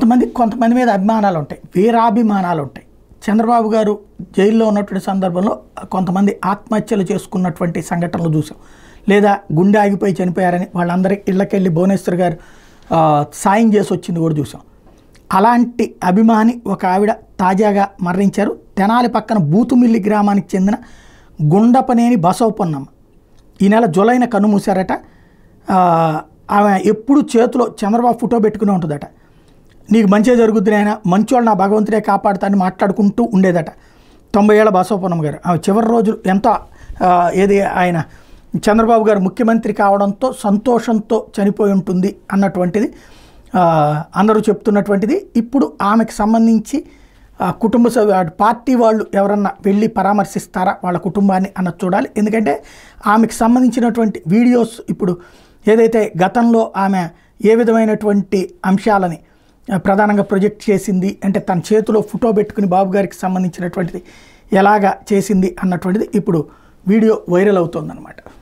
కొంతమంది కొంతమంది మీద అభిమానాలు ఉంటాయి వీరాభిమానాలు ఉంటాయి చంద్రబాబు గారు జైల్లో ఉన్నటువంటి సందర్భంలో కొంతమంది ఆత్మహత్యలు చేసుకున్నటువంటి సంఘటనలు చూసాం లేదా గుండె ఆగిపోయి చనిపోయారని వాళ్ళందరి ఇళ్ళకెళ్ళి భువనేశ్వర్ గారు ఆ, సాయం చేసి వచ్చింది కూడా చూసాం అలాంటి అభిమాని ఒక ఆవిడ తాజాగా మరణించారు తెనాలి పక్కన బూతుమిల్లి గ్రామానికి చెందిన గుండపనేని బసవపొన్నమ్మ ఈ నెల జులైన కన్నుమూశారట ఆ, ఆమె ఎప్పుడు చేతిలో చంద్రబాబు ఫోటో పెట్టుకునే ఉంటుందట నీకు మంచిగా జరుగుద్ది నాయన మంచోళ్ళు నా భగవంతుడే కాపాడుతాని మాట్లాడుకుంటూ ఉండేదట తొంభై ఏళ్ళ బసవపూర్ణమ్మ గారు ఆమె చివరి రోజులు ఎంతో ఆ, ఏది ఆయన చంద్రబాబు గారు ముఖ్యమంత్రి కావడంతో సంతోషంతో చనిపోయి ఉంటుంది అన్నటువంటిది ఆ, అందరూ చెప్తున్నటువంటిది ఇప్పుడు ఆమెకు సంబంధించి ఆ, కుటుంబ సభ్యు అటు పార్టీ వాళ్ళు ఎవరన్నా వెళ్ళి పరామర్శిస్తారా వాళ్ళ కుటుంబాన్ని అన్నది చూడాలి ఎందుకంటే ఆమెకు సంబంధించినటువంటి వీడియోస్ ఇప్పుడు ఏదైతే గతంలో ఆమె ఏ విధమైనటువంటి అంశాలని ఆ, ప్రధానంగా ప్రొజెక్ట్ చేసింది అంటే తన చేతిలో ఫోటో పెట్టుకుని బాబు గారికి సంబంధించినటువంటిది ఎలాగా చేసింది అన్నటువంటిది ఇప్పుడు వీడియో వైరల్ అవుతోందన్నమాట